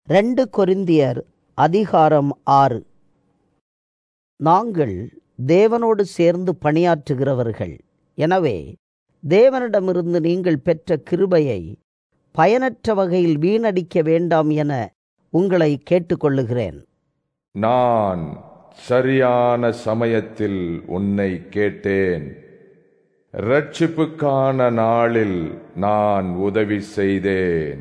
ரெண்டு கொரிந்தியர் அதிகாரம் ஆறு நாங்கள் தேவனோடு சேர்ந்து பணியாற்றுகிறவர்கள் எனவே தேவனிடமிருந்து நீங்கள் பெற்ற கிருபையை பயனற்ற வகையில் வீணடிக்க வேண்டாம் என உங்களை கேட்டுக்கொள்ளுகிறேன் நான் சரியான சமயத்தில் உன்னை கேட்டேன் ரட்சிப்புக்கான நாளில் நான் உதவி செய்தேன்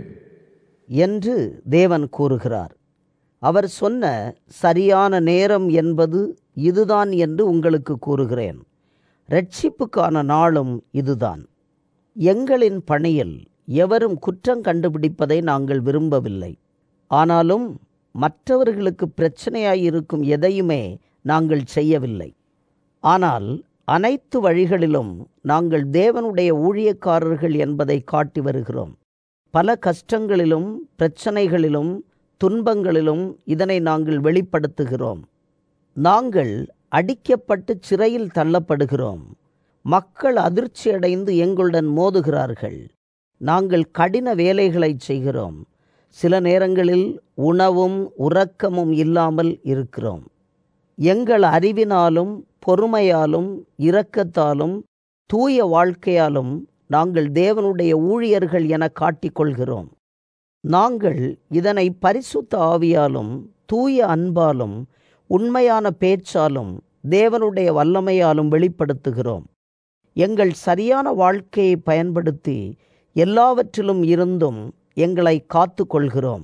என்று தேவன் கூறுகிறார் அவர் சொன்ன சரியான நேரம் என்பது இதுதான் என்று உங்களுக்கு கூறுகிறேன் ரட்சிப்புக்கான நாளும் இதுதான் எங்களின் பணியில் எவரும் குற்றம் கண்டுபிடிப்பதை நாங்கள் விரும்பவில்லை ஆனாலும் மற்றவர்களுக்கு பிரச்சனையாயிருக்கும் எதையுமே நாங்கள் செய்யவில்லை ஆனால் அனைத்து வழிகளிலும் நாங்கள் தேவனுடைய ஊழியக்காரர்கள் என்பதை காட்டி வருகிறோம் பல கஷ்டங்களிலும் பிரச்சனைகளிலும் துன்பங்களிலும் இதனை நாங்கள் வெளிப்படுத்துகிறோம் நாங்கள் அடிக்கப்பட்டு சிறையில் தள்ளப்படுகிறோம் மக்கள் அதிர்ச்சியடைந்து எங்களுடன் மோதுகிறார்கள் நாங்கள் கடின வேலைகளை செய்கிறோம் சில நேரங்களில் உணவும் உறக்கமும் இல்லாமல் இருக்கிறோம் எங்கள் அறிவினாலும் பொறுமையாலும் இரக்கத்தாலும் தூய வாழ்க்கையாலும் நாங்கள் தேவனுடைய ஊழியர்கள் என காட்டிக்கொள்கிறோம் நாங்கள் இதனை பரிசுத்த ஆவியாலும் தூய அன்பாலும் உண்மையான பேச்சாலும் தேவனுடைய வல்லமையாலும் வெளிப்படுத்துகிறோம் எங்கள் சரியான வாழ்க்கையை பயன்படுத்தி எல்லாவற்றிலும் இருந்தும் எங்களை காத்து கொள்கிறோம்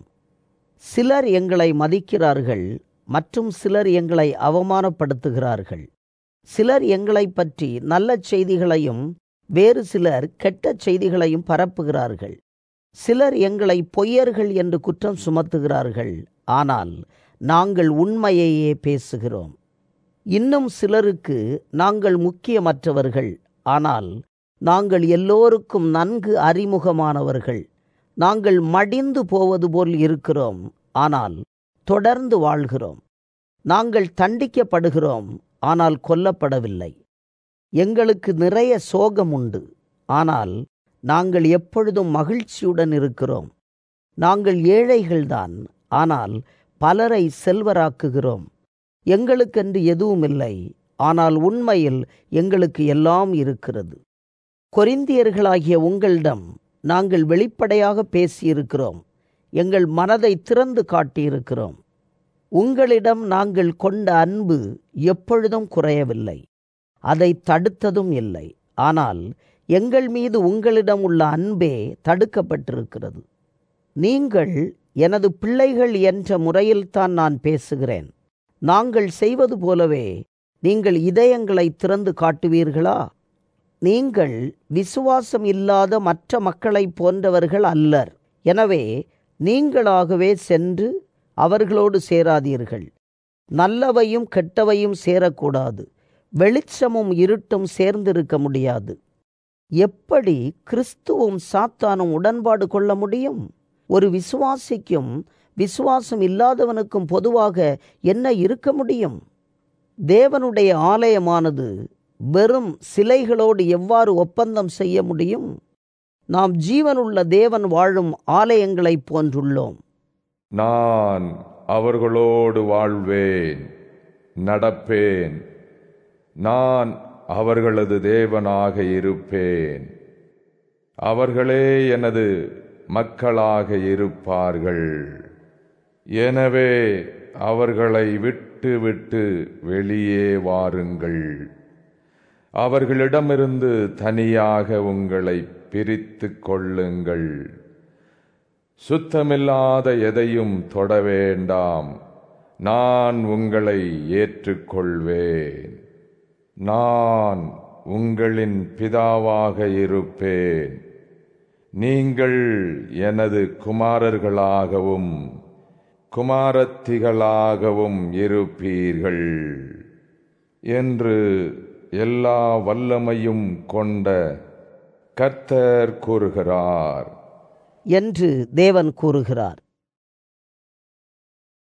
சிலர் எங்களை மதிக்கிறார்கள் மற்றும் சிலர் எங்களை அவமானப்படுத்துகிறார்கள் சிலர் எங்களை பற்றி நல்ல செய்திகளையும் வேறு சிலர் கெட்ட செய்திகளையும் பரப்புகிறார்கள் சிலர் எங்களை பொய்யர்கள் என்று குற்றம் சுமத்துகிறார்கள் ஆனால் நாங்கள் உண்மையையே பேசுகிறோம் இன்னும் சிலருக்கு நாங்கள் முக்கியமற்றவர்கள் ஆனால் நாங்கள் எல்லோருக்கும் நன்கு அறிமுகமானவர்கள் நாங்கள் மடிந்து போவது போல் இருக்கிறோம் ஆனால் தொடர்ந்து வாழ்கிறோம் நாங்கள் தண்டிக்கப்படுகிறோம் ஆனால் கொல்லப்படவில்லை எங்களுக்கு நிறைய சோகம் உண்டு ஆனால் நாங்கள் எப்பொழுதும் மகிழ்ச்சியுடன் இருக்கிறோம் நாங்கள் ஏழைகள்தான் ஆனால் பலரை செல்வராக்குகிறோம் எங்களுக்கென்று எதுவும் இல்லை ஆனால் உண்மையில் எங்களுக்கு எல்லாம் இருக்கிறது கொரிந்தியர்களாகிய உங்களிடம் நாங்கள் வெளிப்படையாக பேசியிருக்கிறோம் எங்கள் மனதை திறந்து காட்டியிருக்கிறோம் உங்களிடம் நாங்கள் கொண்ட அன்பு எப்பொழுதும் குறையவில்லை அதை தடுத்ததும் இல்லை ஆனால் எங்கள் மீது உங்களிடம் உள்ள அன்பே தடுக்கப்பட்டிருக்கிறது நீங்கள் எனது பிள்ளைகள் என்ற முறையில்தான் நான் பேசுகிறேன் நாங்கள் செய்வது போலவே நீங்கள் இதயங்களை திறந்து காட்டுவீர்களா நீங்கள் விசுவாசம் இல்லாத மற்ற மக்களைப் போன்றவர்கள் அல்லர் எனவே நீங்களாகவே சென்று அவர்களோடு சேராதீர்கள் நல்லவையும் கெட்டவையும் சேரக்கூடாது வெளிச்சமும் இருட்டும் சேர்ந்திருக்க முடியாது எப்படி கிறிஸ்துவும் சாத்தானும் உடன்பாடு கொள்ள முடியும் ஒரு விசுவாசிக்கும் விசுவாசம் இல்லாதவனுக்கும் பொதுவாக என்ன இருக்க முடியும் தேவனுடைய ஆலயமானது வெறும் சிலைகளோடு எவ்வாறு ஒப்பந்தம் செய்ய முடியும் நாம் ஜீவனுள்ள தேவன் வாழும் ஆலயங்களைப் போன்றுள்ளோம் நான் அவர்களோடு வாழ்வேன் நடப்பேன் நான் அவர்களது தேவனாக இருப்பேன் அவர்களே எனது மக்களாக இருப்பார்கள் எனவே அவர்களை விட்டு விட்டு வெளியே வாருங்கள் அவர்களிடமிருந்து தனியாக உங்களை பிரித்து கொள்ளுங்கள் சுத்தமில்லாத எதையும் தொட வேண்டாம் நான் உங்களை ஏற்றுக்கொள்வேன் நான் உங்களின் பிதாவாக இருப்பேன் நீங்கள் எனது குமாரர்களாகவும் குமாரத்திகளாகவும் இருப்பீர்கள் என்று எல்லா வல்லமையும் கொண்ட கர்த்தர் கூறுகிறார் என்று தேவன் கூறுகிறார்